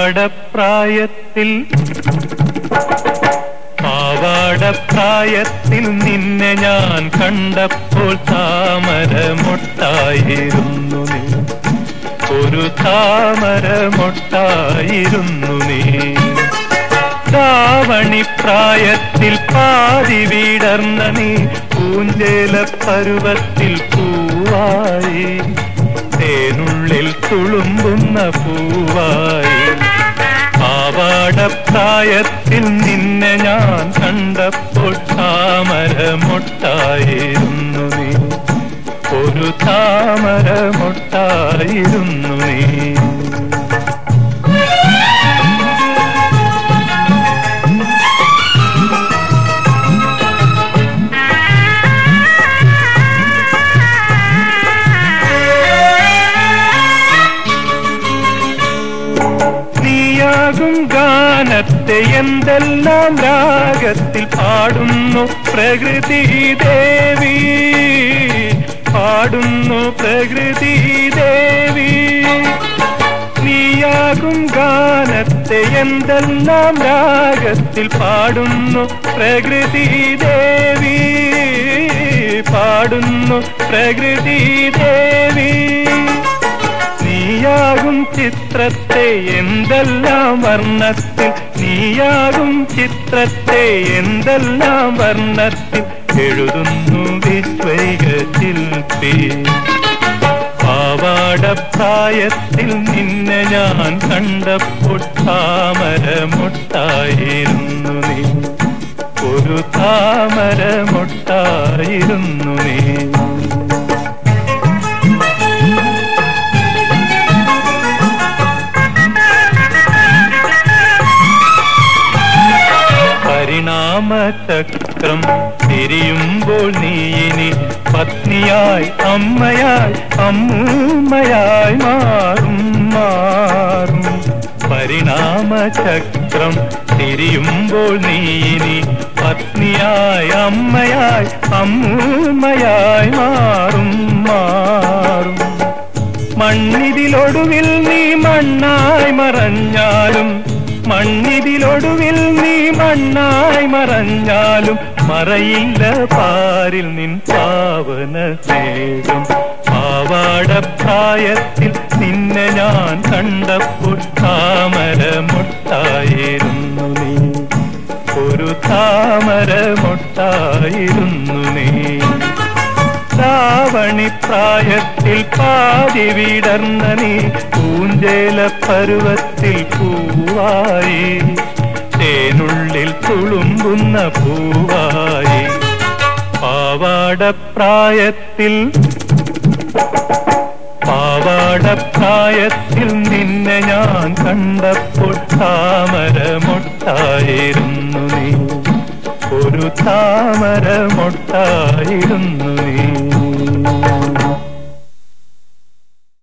പാവാടപ്രായത്തിൽ പാവാടപ്രായത്തിൽ നിന്നെ ഞാൻ കണ്ടപ്പോൾ താമരമൊട്ടായിരുന്നു നീ ഒരു താമരമൊട്ടായിരുന്നു നീ പ്രായത്തിൽ പാതി വീടർന്ന നീ പൂഞ്ചേല പരുവത്തിൽ പൂവായി തേനുള്ളിൽ തുളുമ്പുന്ന പൂവായി പാവാടപ്രായത്തിൽ നിന്നെ ഞാൻ കണ്ടപ്പോൾ താമരമൊട്ടായിരുന്നു നീ ഒരു താമരമൊട്ടായിരുന്നു നീ നീയാകും ഗാനത്തെ എന്തെല്ലാം രാഗത്തിൽ പാടുന്നു പ്രകൃതി ദേവി പാടുന്നു പ്രകൃതി ദേവി നീയാകും ഗാനത്തെ എന്തെല്ലാം രാഗത്തിൽ പാടുന്നു പ്രകൃതി ദേവി പാടുന്നു പ്രകൃതി ദേവി നീയാകും ചിത്രത്തെ എന്തെല്ലാം വർണ്ണത്തിൽ നീയാകും ചിത്രത്തെ എന്തെല്ലാം വർണ്ണത്തിൽ എഴുതുന്നു വിശ്വൈക ശില്പി പാവാടപ്രായത്തിൽ നിന്നെ ഞാൻ കണ്ടപ്പോൾ താമരമൊട്ടായിരുന്നു നീ ഒരു താമരമൊട്ടായിരുന്നു നീ പരിണാമചക്രം തിരിയുമ്പോൾ നീ ഇനി പത്നിയായി അമ്മയായി അമ്മൂമ്മയായി മാറും മാറും പരിണാമചക്രം തിരിയുമ്പോൾ നീ ഇനി പത്നിയായി അമ്മയായി അമ്മൂമ്മയായി മാറും മാറും മണ്ണിതിലൊടുവിൽ നീ മണ്ണായി മറഞ്ഞാലും മണ്ണിതിലൊടുവിൽ നീ മണ്ണായി മറഞ്ഞാലും മറയില്ല പാരിൽ നിൻ പാവന സ്നേഹം പാവാടപ്രായത്തിൽ നിന്നെ ഞാൻ കണ്ടപ്പോൾ താമരമൊട്ടായിരുന്നു നീ ഒരു താമരമൊട്ടായിരുന്നു നീ പ്രായത്തിൽ പാതി വിടർന്ന നീ പൂഞ്ചേല പരുവത്തിൽ പൂവായി തേനുള്ളിൽ തുളുമ്പുന്ന പൂവായി പാവാടപ്രായത്തിൽ പാവാടപ്രായത്തിൽ നിന്നെ ഞാൻ കണ്ടപ്പോൾ താമരമൊട്ടായിരുന്നു നീ ഒരു താമരമൊട്ടായിരുന്നു നീ